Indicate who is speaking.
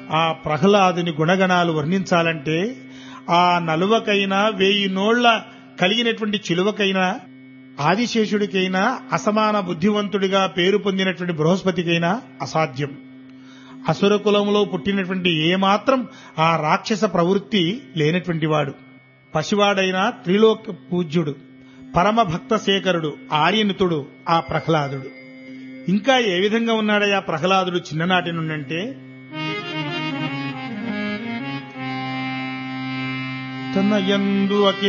Speaker 1: ఆ ప్రహ్లాదుని గుణగణాలు వర్ణించాలంటే ఆ నలువకైనా వేయి నోళ్ల కలిగినటువంటి చిలువకైనా ఆదిశేషుడికైనా అసమాన బుద్ధివంతుడిగా పేరు పొందినటువంటి బృహస్పతికైనా అసాధ్యం అసుర కులంలో పుట్టినటువంటి ఏమాత్రం ఆ రాక్షస ప్రవృత్తి లేనటువంటి వాడు పసివాడైన త్రిలోక పూజ్యుడు పరమ భక్త శేఖరుడు ఆర్యనుతుడు ఆ ప్రహ్లాదుడు ఇంకా ఏ విధంగా ఉన్నాడయ్యా ప్రహ్లాదుడు చిన్ననాటి నుండంటే తన యందు అఖిల